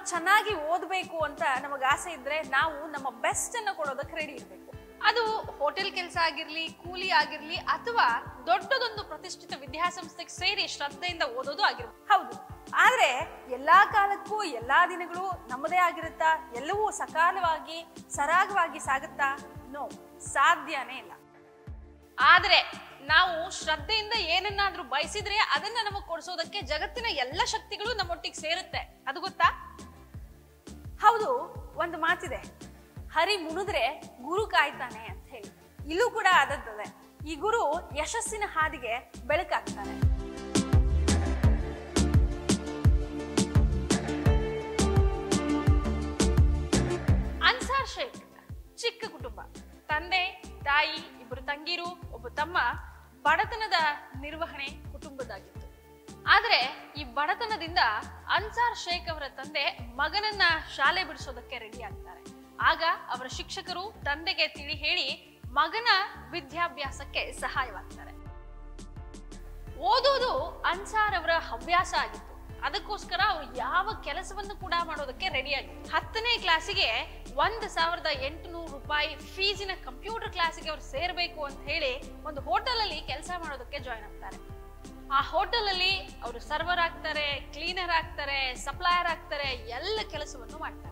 ಚೆನ್ನಾಗಿ ಓದಬೇಕು ಅಂತ ನಮಗೆ ಆಸೆ ಇದ್ರೆ ನಾವು ನಮ್ಮ ಬೆಸ್ಟ್ ಅನ್ನ ಕೊಡೋದಕ್ಕೆ ರೆಡಿ ಇರಬೇಕು ಅದು ಹೋಟೆಲ್ ಕೆಲಸ ಆಗಿರ್ಲಿ ಕೂಲಿ ಆಗಿರ್ಲಿ ಅಥವಾ ದೊಡ್ಡದೊಂದು ಪ್ರತಿಷ್ಠಿತ ವಿದ್ಯಾಸಂಸ್ಥೆಗೆ ಸೇರಿ ಶ್ರದ್ಧೆಯಿಂದ ಓದೋದು ಆಗಿರ್ಬೋದು ಹೌದು ಆದ್ರೆ ಎಲ್ಲಾ ಕಾಲಕ್ಕೂ ಎಲ್ಲಾ ದಿನಗಳು ನಮ್ಮದೇ ಆಗಿರುತ್ತಾ ಎಲ್ಲವೂ ಸಕಾಲವಾಗಿ ಸರಾಗವಾಗಿ ಸಾಗುತ್ತಾ ನೋ ಸಾಧ್ಯನೇ ಇಲ್ಲ ಆದ್ರೆ ನಾವು ಶ್ರದ್ಧೆಯಿಂದ ಏನನ್ನಾದ್ರೂ ಬಯಸಿದ್ರೆ ಅದನ್ನ ನಮಗ್ ಕೊಡಿಸೋದಕ್ಕೆ ಜಗತ್ತಿನ ಎಲ್ಲ ಶಕ್ತಿಗಳು ನಮ್ಮೊಟ್ಟಿಗೆ ಸೇರುತ್ತೆ ಅದು ಗೊತ್ತಾ ಹೌದು ಒಂದು ಮಾತಿದೆ ಹರಿ ಮುನಿದ್ರೆ ಗುರು ಕಾಯ್ತಾನೆ ಅಂತ ಹೇಳಿ ಇಲ್ಲೂ ಕೂಡ ಆದದ್ದದೆ ಈ ಗುರು ಯಶಸ್ಸಿನ ಹಾದಿಗೆ ಬೆಳಕಾಗ್ತಾನೆ ಅನ್ಸಾರ್ ಶೇಖ್ ಚಿಕ್ಕ ಕುಟುಂಬ ತಂದೆ ತಾಯಿ ಇಬ್ಬರು ತಂಗಿರು ಒಬ್ಬ ತಮ್ಮ ಬಡತನದ ನಿರ್ವಹಣೆ ಕುಟುಂಬದಾಗಿತ್ತು ಆದ್ರೆ ಈ ಬಡತನದಿಂದ ಅನ್ಸಾರ್ ಶೇಖ್ ಅವರ ತಂದೆ ಮಗನನ್ನ ಶಾಲೆ ಬಿಡಿಸೋದಕ್ಕೆ ರೆಡಿ ಆಗ್ತಾರೆ ಆಗ ಅವರ ಶಿಕ್ಷಕರು ತಂದೆಗೆ ತಿಳಿ ಹೇಳಿ ಮಗನ ವಿದ್ಯಾಭ್ಯಾಸಕ್ಕೆ ಸಹಾಯವಾಗ್ತಾರೆ ಓದೋದು ಅನ್ಸಾರ್ ಅವರ ಹವ್ಯಾಸ ಆಗಿತ್ತು ಅದಕ್ಕೋಸ್ಕರ ಅವ್ರು ಯಾವ ಕೆಲಸವನ್ನು ಕೂಡ ಮಾಡೋದಕ್ಕೆ ರೆಡಿ ಆಗಿತ್ತು ಹತ್ತನೇ ಕ್ಲಾಸಿಗೆ ಒಂದ್ ಸಾವಿರದ ಎಂಟುನೂರು ರೂಪಾಯಿ ಫೀಸಿನ ಕಂಪ್ಯೂಟರ್ ಕ್ಲಾಸಿಗೆ ಅವ್ರು ಸೇರ್ಬೇಕು ಅಂತ ಹೇಳಿ ಒಂದು ಹೋಟೆಲ್ ಅಲ್ಲಿ ಕೆಲಸ ಮಾಡೋದಕ್ಕೆ ಜಾಯ್ನ್ ಆಗ್ತಾರೆ ಆ ಹೋಟೆಲ್ ಅಲ್ಲಿ ಅವರು ಸರ್ವರ್ ಆಗ್ತಾರೆ ಕ್ಲೀನರ್ ಆಗ್ತಾರೆ ಸಪ್ಲೈಯರ್ ಆಗ್ತಾರೆ ಎಲ್ಲ ಕೆಲಸವನ್ನು ಮಾಡ್ತಾರೆ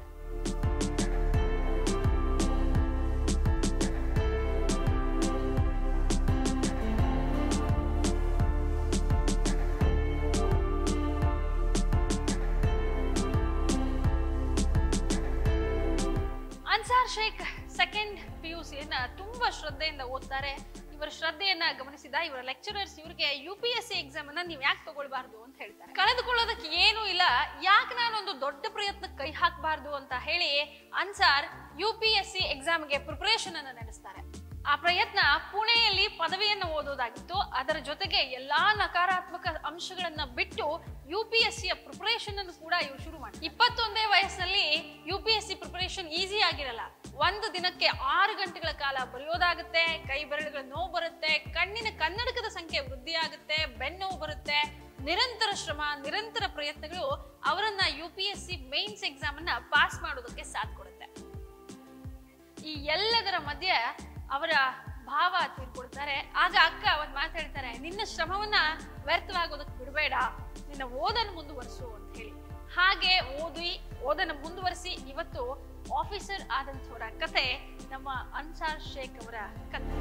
Ansar Shaikh second P U ಸಿಯನ್ನ ತುಂಬಾ ಶ್ರದ್ಧೆಯಿಂದ ಓದ್ತಾರೆ ಇವರ ಶ್ರದ್ಧೆಯನ್ನ ಗಮನಿಸಿದ ಇವರ ಲೆಕ್ಚರರ್ಸ್ ಇವರಿಗೆ U P S C exam ಅನ್ನ ನೀವ್ ಯಾಕೆ ತಗೊಳ್ಬಾರ್ದು ಅಂತ ಹೇಳ್ತಾರೆ ಕಳೆದುಕೊಳ್ಳೋದಕ್ಕೆ ಏನೂ ಇಲ್ಲ ಯಾಕೆ ನಾನೊಂದು ದೊಡ್ಡ ಪ್ರಯತ್ನ ಕೈ ಹಾಕಬಾರ್ದು ಅಂತ ಹೇಳಿ Ansar U P S C ಎಕ್ಸಾಮ್ಗೆ ಪ್ರಿಪರೇಷನ್ ಅನ್ನ ನಡೆಸ್ತಾರೆ ಆ ಪ್ರಯತ್ನ ಪುಣೆಯಲ್ಲಿ ಪದವಿಯನ್ನು ಓದೋದಾಗಿತ್ತು ಅದರ ಜೊತೆಗೆ ಎಲ್ಲಾ ನಕಾರಾತ್ಮಕ ಅಂಶಗಳನ್ನ ಬಿಟ್ಟು ಯು ಪಿ ಎಸ್ ಸಿಯ ಪ್ರಿಪರೇಷನ್ ಅನ್ನು ಕೂಡ ಇವ್ರು ಶುರು ಮಾಡಿ ಇಪ್ಪತ್ತೊಂದೇ ವಯಸ್ಸಲ್ಲಿ U P S C preparation easy ಆಗಿರಲ್ಲ ಒಂದು ದಿನಕ್ಕೆ ಆರು ಗಂಟೆಗಳ ಕಾಲ ಬರೆಯೋದಾಗುತ್ತೆ ಕೈ ಬೆರಳುಗಳ ನೋವು ಬರುತ್ತೆ ಕಣ್ಣಿನ ಕನ್ನಡಕದ ಸಂಖ್ಯೆ ವೃದ್ಧಿ ಆಗುತ್ತೆ ಬೆನ್ನೋವು ಬರುತ್ತೆ ನಿರಂತರ ಶ್ರಮ ನಿರಂತರ ಪ್ರಯತ್ನಗಳು ಅವರನ್ನ U P S C mains exam ಅನ್ನ ಪಾಸ್ ಮಾಡೋದಕ್ಕೆ ಸಾಥ್ ಕೊಡುತ್ತೆ ಈ ಎಲ್ಲದರ ಮಧ್ಯೆ ಅವರ ಭಾವ ತೀರ್ಕೊಳ್ತಾರೆ ಆಗ ಅಕ್ಕ ಒಂದ್ ಮಾತು ಹೇಳ್ತಾರೆ ನಿನ್ನ ಶ್ರಮವನ್ನ ವ್ಯರ್ಥವಾಗೋದಕ್ಕೆ ಬಿಡಬೇಡ ನಿನ್ನ ಓದನ್ನು ಮುಂದುವರಿಸು ಅಂತ ಹೇಳಿ ಹಾಗೆ ಓದಿ ಓದನ್ನು ಮುಂದುವರಿಸಿ ಇವತ್ತು ಆಫೀಸರ್ ಆದಂಥವರ ಕತೆ ನಮ್ಮ ಅನ್ಸಾರ್ ಶೇಖ್ ಅವರ ಕತೆ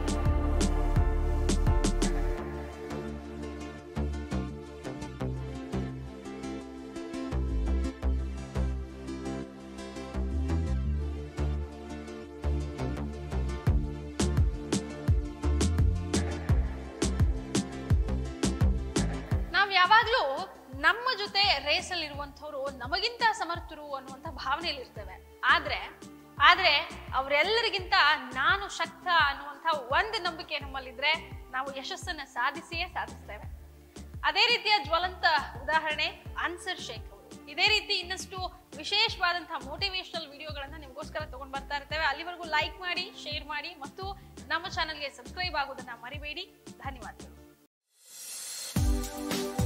ನಾವ್ ಯಾವಾಗ್ಲೂ ನಮ್ಮ ಜೊತೆ ರೇಸಲ್ಲಿ ಇರುವಂತವ್ರು ನಮಗಿಂತ ಸಮರ್ಥರು ಅನ್ನುವಂತ ಭಾವನೆಯಲ್ಲಿ ಇರ್ತೇವೆ ಆದ್ರೆ ಆದ್ರೆ ಅವರೆಲ್ಲರಿಗಿಂತ ನಾನು ಶಕ್ತ ಅನ್ನುವಂತ ಒಂದು ನಂಬಿಕೆ ನಮ್ಮಲ್ಲಿದ್ರೆ ನಾವು ಯಶಸ್ಸನ್ನ ಸಾಧಿಸಿಯೇ ಸಾಧಿಸ್ತೇವೆ ಅದೇ ರೀತಿಯ ಜ್ವಲಂತ ಉದಾಹರಣೆ ಅನ್ಸರ್ ಶೇಖ್ ಅವರು ಇದೇ ರೀತಿ ಇನ್ನಷ್ಟು ವಿಶೇಷವಾದಂತಹ ಮೋಟಿವೇಶನಲ್ ವಿಡಿಯೋಗಳನ್ನ ನಿಮಗೋಸ್ಕರ ತಗೊಂಡ್ ಬರ್ತಾ ಇರ್ತೇವೆ ಅಲ್ಲಿವರೆಗೂ ಲೈಕ್ ಮಾಡಿ ಶೇರ್ ಮಾಡಿ ಮತ್ತು ನಮ್ಮ ಚಾನಲ್ಗೆ ಸಬ್ಸ್ಕ್ರೈಬ್ ಆಗೋದನ್ನ ಮರಿಬೇಡಿ ಧನ್ಯವಾದಗಳು